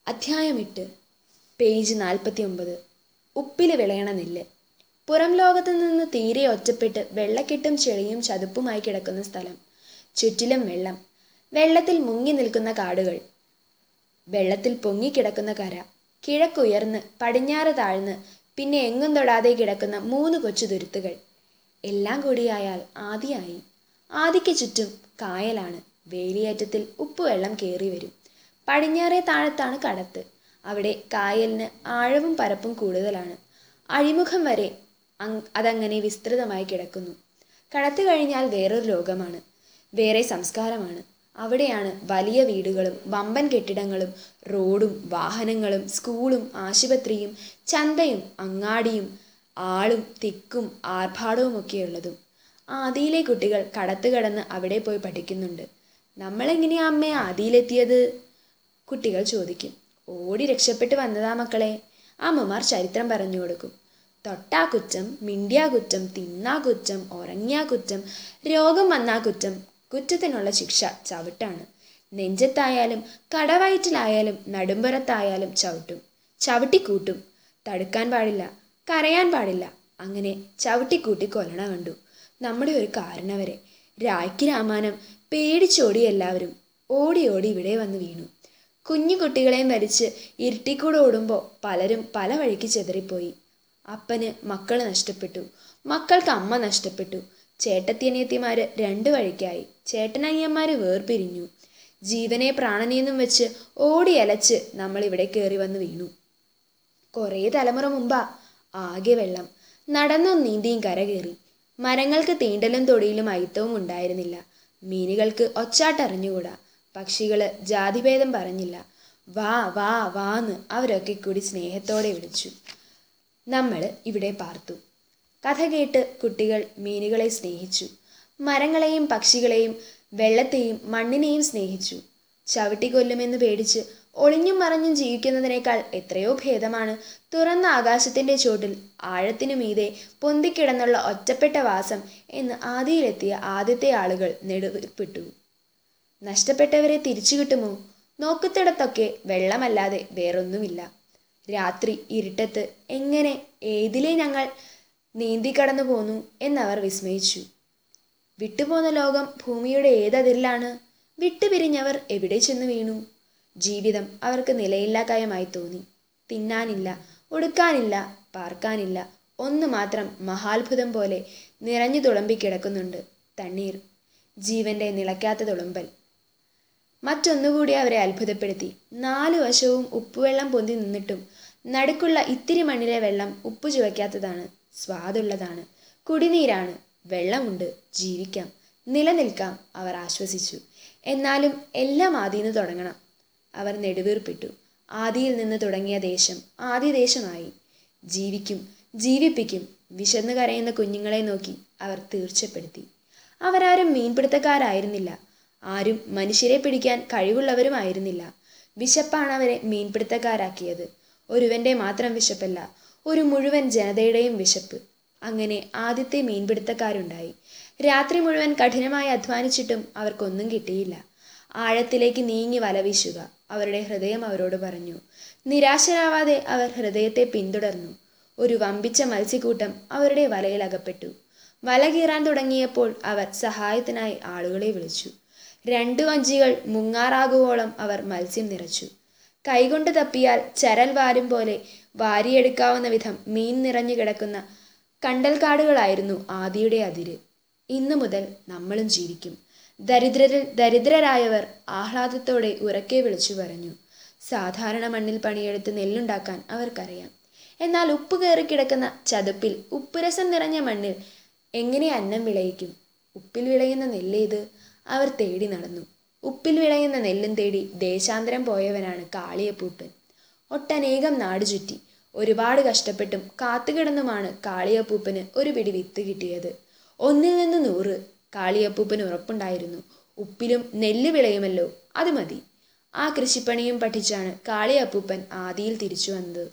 അധ്യായം എട്ട് പേജ് നാൽപ്പത്തി ഒമ്പത് ഉപ്പിൽ വിളയണ നെല്ല് പുറം ലോകത്തു നിന്ന് തീരെ ഒറ്റപ്പെട്ട് വെള്ളക്കെട്ടും ചെളിയും ചതുപ്പുമായി കിടക്കുന്ന സ്ഥലം ചുറ്റിലും വെള്ളം വെള്ളത്തിൽ മുങ്ങി നിൽക്കുന്ന കാടുകൾ വെള്ളത്തിൽ പൊങ്ങിക്കിടക്കുന്ന കര കിഴക്കുയർന്ന് പടിഞ്ഞാറ് താഴ്ന്ന് പിന്നെ എങ്ങും തൊടാതെ കിടക്കുന്ന മൂന്ന് കൊച്ചു തുരുത്തുകൾ എല്ലാം കൂടിയായാൽ ആദിയായി ആദിക്ക് ചുറ്റും കായലാണ് വേലിയേറ്റത്തിൽ ഉപ്പുവെള്ളം കയറി വരും പടിഞ്ഞാറേ താഴത്താണ് കടത്ത് അവിടെ കായലിന് ആഴവും പരപ്പും കൂടുതലാണ് അഴിമുഖം വരെ അങ് അതങ്ങനെ വിസ്തൃതമായി കിടക്കുന്നു കടത്ത് കഴിഞ്ഞാൽ വേറൊരു ലോകമാണ് വേറെ സംസ്കാരമാണ് അവിടെയാണ് വലിയ വീടുകളും വമ്പൻ കെട്ടിടങ്ങളും റോഡും വാഹനങ്ങളും സ്കൂളും ആശുപത്രിയും ചന്തയും അങ്ങാടിയും ആളും തിക്കും ആർഭാടവും ഒക്കെയുള്ളതും ആദിയിലെ കുട്ടികൾ കടത്ത് കടന്ന് അവിടെ പോയി പഠിക്കുന്നുണ്ട് നമ്മളെങ്ങനെയാ അമ്മേ ആദിയിലെത്തിയത് കുട്ടികൾ ചോദിക്കും ഓടി രക്ഷപ്പെട്ട് വന്നതാ മക്കളെ അമ്മമാർ ചരിത്രം പറഞ്ഞു കൊടുക്കും തൊട്ടാ കുറ്റം മിണ്ടിയാ കുറ്റം തിന്നാ കുറ്റം ഉറങ്ങിയാ കുറ്റം രോഗം വന്നാ കുറ്റം കുറ്റത്തിനുള്ള ശിക്ഷ ചവിട്ടാണ് നെഞ്ചത്തായാലും കടവയറ്റിലായാലും നടുമ്പുറത്തായാലും ചവിട്ടും ചവിട്ടിക്കൂട്ടും തടുക്കാൻ പാടില്ല കരയാൻ പാടില്ല അങ്ങനെ ചവിട്ടിക്കൂട്ടി കൊല്ലണ കണ്ടു നമ്മുടെ ഒരു കാരണവരെ രായ്ക്ക് രാമാനം പേടിച്ചോടി എല്ലാവരും ഓടി ഓടി ഇവിടെ വന്ന് വീണു കുഞ്ഞു കുട്ടികളെയും വലിച്ച് ഇരുട്ടിക്കൂടെ ഓടുമ്പോൾ പലരും പല വഴിക്ക് ചെതറിപ്പോയി അപ്പന് മക്കൾ നഷ്ടപ്പെട്ടു മക്കൾക്ക് അമ്മ നഷ്ടപ്പെട്ടു ചേട്ടത്തിയനിയത്തിമാര് രണ്ടു വഴിക്കായി ചേട്ടനയ്യന്മാര് വേർപിരിഞ്ഞു ജീവനെ പ്രാണനെന്നും വെച്ച് ഓടി അലച്ച് നമ്മൾ ഇവിടെ കയറി വന്ന് വീണു കുറേ തലമുറ മുമ്പാ ആകെ വെള്ളം നടന്നും നീന്തിയും കരകയറി മരങ്ങൾക്ക് തീണ്ടലും തൊടിയിലും അയിത്തവും ഉണ്ടായിരുന്നില്ല മീനുകൾക്ക് ഒച്ചാട്ടറിഞ്ഞുകൂടാ പക്ഷികള് ജാതിഭേദം പറഞ്ഞില്ല വാ വാ വാന്ന് അവരൊക്കെ കൂടി സ്നേഹത്തോടെ വിളിച്ചു നമ്മൾ ഇവിടെ പാർത്തു കഥ കേട്ട് കുട്ടികൾ മീനുകളെ സ്നേഹിച്ചു മരങ്ങളെയും പക്ഷികളെയും വെള്ളത്തെയും മണ്ണിനെയും സ്നേഹിച്ചു ചവിട്ടിക്കൊല്ലുമെന്ന് പേടിച്ച് ഒളിഞ്ഞും മറഞ്ഞും ജീവിക്കുന്നതിനേക്കാൾ എത്രയോ ഭേദമാണ് തുറന്ന ആകാശത്തിന്റെ ചോട്ടിൽ ആഴത്തിനു മീതെ പൊന്തിക്കിടന്നുള്ള ഒറ്റപ്പെട്ട വാസം എന്ന് ആദിയിലെത്തിയ ആദ്യത്തെ ആളുകൾ നെടുവിൽപ്പെട്ടു നഷ്ടപ്പെട്ടവരെ തിരിച്ചു കിട്ടുമോ നോക്കത്തിടത്തൊക്കെ വെള്ളമല്ലാതെ വേറൊന്നുമില്ല രാത്രി ഇരുട്ടത്ത് എങ്ങനെ ഏതിലെ ഞങ്ങൾ നീന്തിക്കടന്നു പോന്നു എന്നവർ വിസ്മയിച്ചു വിട്ടുപോന്ന ലോകം ഭൂമിയുടെ ഏതതിരിലാണ് വിട്ടുപിരിഞ്ഞവർ എവിടെ ചെന്ന് വീണു ജീവിതം അവർക്ക് നിലയില്ലാക്കായമായി തോന്നി തിന്നാനില്ല ഉടുക്കാനില്ല പാർക്കാനില്ല ഒന്ന് മാത്രം മഹാത്ഭുതം പോലെ നിറഞ്ഞു തുളമ്പി കിടക്കുന്നുണ്ട് തണ്ണീർ ജീവന്റെ നിളയ്ക്കാത്ത തുളുമ്പൽ മറ്റൊന്നുകൂടി അവരെ അത്ഭുതപ്പെടുത്തി നാലു വശവും ഉപ്പുവെള്ളം പൊന്തി നിന്നിട്ടും നടുക്കുള്ള ഇത്തിരി മണ്ണിലെ വെള്ളം ഉപ്പു ചുവയ്ക്കാത്തതാണ് സ്വാദുള്ളതാണ് കുടിനീരാണ് വെള്ളമുണ്ട് ജീവിക്കാം നിലനിൽക്കാം അവർ ആശ്വസിച്ചു എന്നാലും എല്ലാം ആദിന്ന് തുടങ്ങണം അവർ നെടുവീർപ്പിട്ടു ആദിയിൽ നിന്ന് തുടങ്ങിയ ദേശം ആദ്യ ദേശമായി ജീവിക്കും ജീവിപ്പിക്കും വിശന്നു കരയുന്ന കുഞ്ഞുങ്ങളെ നോക്കി അവർ തീർച്ചപ്പെടുത്തി അവരാരും മീൻപിടുത്തക്കാരായിരുന്നില്ല ആരും മനുഷ്യരെ പിടിക്കാൻ കഴിവുള്ളവരുമായിരുന്നില്ല വിശപ്പാണ് അവരെ മീൻപിടുത്തക്കാരാക്കിയത് ഒരുവന്റെ മാത്രം വിശപ്പല്ല ഒരു മുഴുവൻ ജനതയുടെയും വിശപ്പ് അങ്ങനെ ആദ്യത്തെ മീൻപിടുത്തക്കാരുണ്ടായി രാത്രി മുഴുവൻ കഠിനമായി അധ്വാനിച്ചിട്ടും അവർക്കൊന്നും കിട്ടിയില്ല ആഴത്തിലേക്ക് നീങ്ങി വല വീശുക അവരുടെ ഹൃദയം അവരോട് പറഞ്ഞു നിരാശരാവാതെ അവർ ഹൃദയത്തെ പിന്തുടർന്നു ഒരു വമ്പിച്ച മത്സ്യക്കൂട്ടം അവരുടെ വലയിൽ അകപ്പെട്ടു വല കീറാൻ തുടങ്ങിയപ്പോൾ അവർ സഹായത്തിനായി ആളുകളെ വിളിച്ചു രണ്ടു വഞ്ചികൾ മുങ്ങാറാകുവോളം അവർ മത്സ്യം നിറച്ചു കൈകൊണ്ട് തപ്പിയാൽ ചരൽ വാരും പോലെ വാരിയെടുക്കാവുന്ന വിധം മീൻ നിറഞ്ഞു കിടക്കുന്ന കണ്ടൽക്കാടുകളായിരുന്നു ആദിയുടെ അതിര് ഇന്നു മുതൽ നമ്മളും ജീവിക്കും ദരിദ്രരിൽ ദരിദ്രരായവർ ആഹ്ലാദത്തോടെ ഉറക്കെ വിളിച്ചു പറഞ്ഞു സാധാരണ മണ്ണിൽ പണിയെടുത്ത് നെല്ലുണ്ടാക്കാൻ അവർക്കറിയാം എന്നാൽ ഉപ്പ് കയറി കിടക്കുന്ന ചതുപ്പിൽ ഉപ്പുരസം നിറഞ്ഞ മണ്ണിൽ എങ്ങനെ അന്നം വിളയിക്കും ഉപ്പിൽ വിളയുന്ന നെല്ലേത് അവർ തേടി നടന്നു ഉപ്പിൽ വിളയുന്ന നെല്ലും തേടി ദേശാന്തരം പോയവനാണ് കാളിയപ്പൂപ്പൻ ഒട്ടനേകം നാട് ചുറ്റി ഒരുപാട് കഷ്ടപ്പെട്ടും കാത്തുകിടന്നുമാണ് കാളിയപ്പൂപ്പന് ഒരു പിടി വിത്ത് കിട്ടിയത് ഒന്നിൽ നിന്ന് നൂറ് കാളിയപ്പൂപ്പന് ഉറപ്പുണ്ടായിരുന്നു ഉപ്പിലും നെല്ല് വിളയുമല്ലോ അത് മതി ആ കൃഷിപ്പണിയും പഠിച്ചാണ് കാളിയപ്പൂപ്പൻ ആദിയിൽ തിരിച്ചു വന്നത്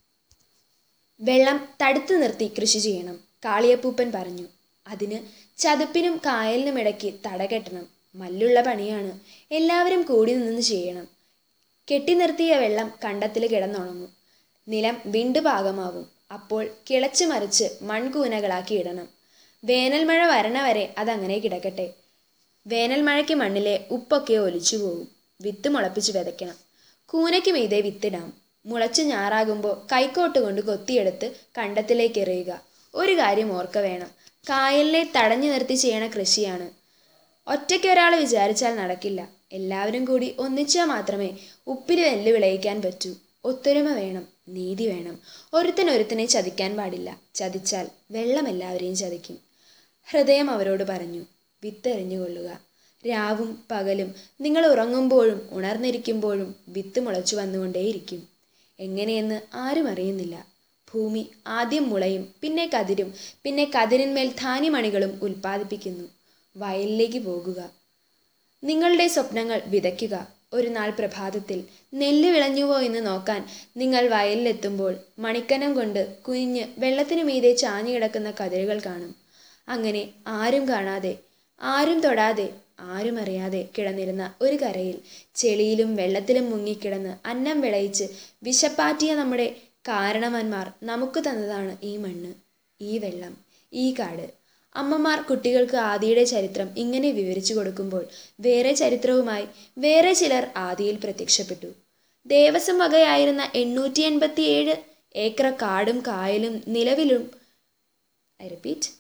വെള്ളം തടുത്തു നിർത്തി കൃഷി ചെയ്യണം കാളിയപ്പൂപ്പൻ പറഞ്ഞു അതിന് ചതുപ്പിനും കായലിനും ഇടയ്ക്ക് തട കെട്ടണം മല്ലുള്ള പണിയാണ് എല്ലാവരും കൂടി നിന്ന് ചെയ്യണം കെട്ടി നിർത്തിയ വെള്ളം കണ്ടത്തിൽ കിടന്നുണങ്ങും നിലം വിണ്ടു പാകമാവും അപ്പോൾ കിളച്ചു മറിച്ച് മൺകൂനകളാക്കി ഇടണം വേനൽ മഴ വരണ വരെ അതങ്ങനെ കിടക്കട്ടെ വേനൽ മഴയ്ക്ക് മണ്ണിലെ ഉപ്പൊക്കെ ഒലിച്ചു പോകും വിത്ത് മുളപ്പിച്ച് വിതയ്ക്കണം കൂനയ്ക്ക് മീതെ വിത്തിടാം മുളച്ച് ഞാറാകുമ്പോൾ കൈക്കോട്ട് കൊണ്ട് കൊത്തിയെടുത്ത് കണ്ടത്തിലേക്ക് എറിയുക ഒരു കാര്യം ഓർക്ക വേണം കായലിനെ തടഞ്ഞു നിർത്തി ചെയ്യണ കൃഷിയാണ് ഒറ്റയ്ക്ക് ഒരാൾ വിചാരിച്ചാൽ നടക്കില്ല എല്ലാവരും കൂടി ഒന്നിച്ചാൽ മാത്രമേ ഉപ്പിന് നെല്ല് വിളയിക്കാൻ പറ്റൂ ഒത്തൊരുമ വേണം നീതി വേണം ഒരുത്തൻ ഒരുത്തനെ ചതിക്കാൻ പാടില്ല ചതിച്ചാൽ വെള്ളം എല്ലാവരെയും ചതിക്കും ഹൃദയം അവരോട് പറഞ്ഞു വിത്തെറിഞ്ഞുകൊള്ളുക രാവും പകലും നിങ്ങൾ ഉറങ്ങുമ്പോഴും ഉണർന്നിരിക്കുമ്പോഴും വിത്ത് മുളച്ചു വന്നുകൊണ്ടേയിരിക്കും എങ്ങനെയെന്ന് ആരും അറിയുന്നില്ല ഭൂമി ആദ്യം മുളയും പിന്നെ കതിരും പിന്നെ കതിരിന്മേൽ ധാന്യമണികളും ഉൽപ്പാദിപ്പിക്കുന്നു വയലിലേക്ക് പോകുക നിങ്ങളുടെ സ്വപ്നങ്ങൾ വിതയ്ക്കുക ഒരു നാൾ പ്രഭാതത്തിൽ നെല്ല് വിളഞ്ഞുവോ എന്ന് നോക്കാൻ നിങ്ങൾ വയലിലെത്തുമ്പോൾ മണിക്കനം കൊണ്ട് കുനിഞ്ഞ് വെള്ളത്തിനു മീതെ ചാഞ്ഞു കിടക്കുന്ന കതിരുകൾ കാണും അങ്ങനെ ആരും കാണാതെ ആരും തൊടാതെ ആരും അറിയാതെ കിടന്നിരുന്ന ഒരു കരയിൽ ചെളിയിലും വെള്ളത്തിലും മുങ്ങിക്കിടന്ന് അന്നം വിളയിച്ച് വിശപ്പാറ്റിയ നമ്മുടെ കാരണവന്മാർ നമുക്ക് തന്നതാണ് ഈ മണ്ണ് ഈ വെള്ളം ഈ കാട് അമ്മമാർ കുട്ടികൾക്ക് ആദിയുടെ ചരിത്രം ഇങ്ങനെ വിവരിച്ചു കൊടുക്കുമ്പോൾ വേറെ ചരിത്രവുമായി വേറെ ചിലർ ആദിയിൽ പ്രത്യക്ഷപ്പെട്ടു ദേവസ്വം വകയായിരുന്ന എണ്ണൂറ്റി എൺപത്തിയേഴ് ഏക്കർ കാടും കായലും നിലവിലും ഐ റിപ്പീറ്റ്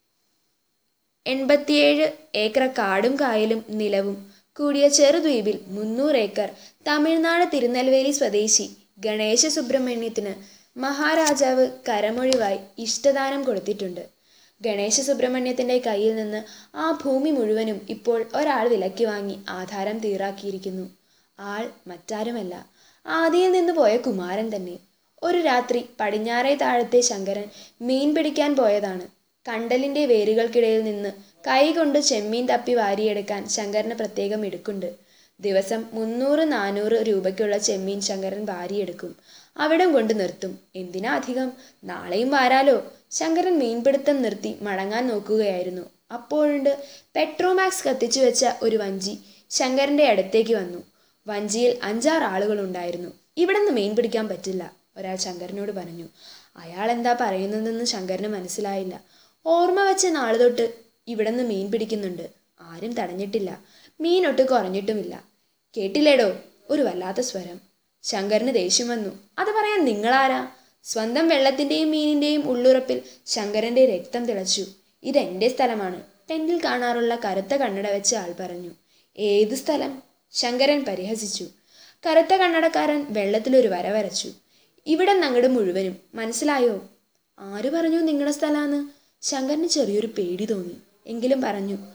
എൺപത്തിയേഴ് ഏക്കർ കാടും കായലും നിലവും കൂടിയ ചെറുദ്വീപിൽ മുന്നൂറ് ഏക്കർ തമിഴ്നാട് തിരുനെൽവേലി സ്വദേശി ഗണേശ സുബ്രഹ്മണ്യത്തിന് മഹാരാജാവ് കരമൊഴിവായി ഇഷ്ടദാനം കൊടുത്തിട്ടുണ്ട് ഗണേശ സുബ്രഹ്മണ്യത്തിന്റെ കയ്യിൽ നിന്ന് ആ ഭൂമി മുഴുവനും ഇപ്പോൾ ഒരാൾ വിലക്കി വാങ്ങി ആധാരം തീറാക്കിയിരിക്കുന്നു ആൾ മറ്റാരുമല്ല ആദിയിൽ നിന്ന് പോയ കുമാരൻ തന്നെ ഒരു രാത്രി പടിഞ്ഞാറേ താഴത്തെ ശങ്കരൻ മീൻ പിടിക്കാൻ പോയതാണ് കണ്ടലിന്റെ വേരുകൾക്കിടയിൽ നിന്ന് കൈകൊണ്ട് ചെമ്മീൻ തപ്പി വാരിയെടുക്കാൻ ശങ്കരന് പ്രത്യേകം ഇടുക്കുണ്ട് ദിവസം മുന്നൂറ് നാനൂറ് രൂപയ്ക്കുള്ള ചെമ്മീൻ ശങ്കരൻ വാരിയെടുക്കും അവിടം കൊണ്ട് നിർത്തും എന്തിനാ അധികം നാളെയും വാരാലോ ശങ്കരൻ മീൻപിടുത്തം നിർത്തി മടങ്ങാൻ നോക്കുകയായിരുന്നു അപ്പോഴുണ്ട് പെട്രോമാക്സ് കത്തിച്ചു വെച്ച ഒരു വഞ്ചി ശങ്കരന്റെ അടുത്തേക്ക് വന്നു വഞ്ചിയിൽ അഞ്ചാറ് ആളുകളുണ്ടായിരുന്നു ഇവിടെ നിന്ന് മീൻ പിടിക്കാൻ പറ്റില്ല ഒരാൾ ശങ്കരനോട് പറഞ്ഞു അയാൾ എന്താ പറയുന്നതെന്ന് ശങ്കരന് മനസ്സിലായില്ല ഓർമ്മ വെച്ച നാള് തൊട്ട് ഇവിടെ നിന്ന് മീൻ പിടിക്കുന്നുണ്ട് ആരും തടഞ്ഞിട്ടില്ല മീനൊട്ട് കുറഞ്ഞിട്ടുമില്ല കേട്ടില്ലേടോ ഒരു വല്ലാത്ത സ്വരം ശങ്കരന് ദേഷ്യം വന്നു അത് പറയാൻ നിങ്ങളാരാ സ്വന്തം വെള്ളത്തിന്റെയും മീനിന്റെയും ഉള്ളുറപ്പിൽ ശങ്കരന്റെ രക്തം തിളച്ചു ഇതെന്റെ സ്ഥലമാണ് ടെന്റിൽ കാണാറുള്ള കറുത്ത കണ്ണട വെച്ച ആൾ പറഞ്ഞു ഏത് സ്ഥലം ശങ്കരൻ പരിഹസിച്ചു കറുത്ത കണ്ണടക്കാരൻ വെള്ളത്തിലൊരു വര വരച്ചു ഇവിടെ നങ്ങട് മുഴുവനും മനസ്സിലായോ ആര് പറഞ്ഞു നിങ്ങളുടെ സ്ഥലാന്ന് ശങ്കരന് ചെറിയൊരു പേടി തോന്നി എങ്കിലും പറഞ്ഞു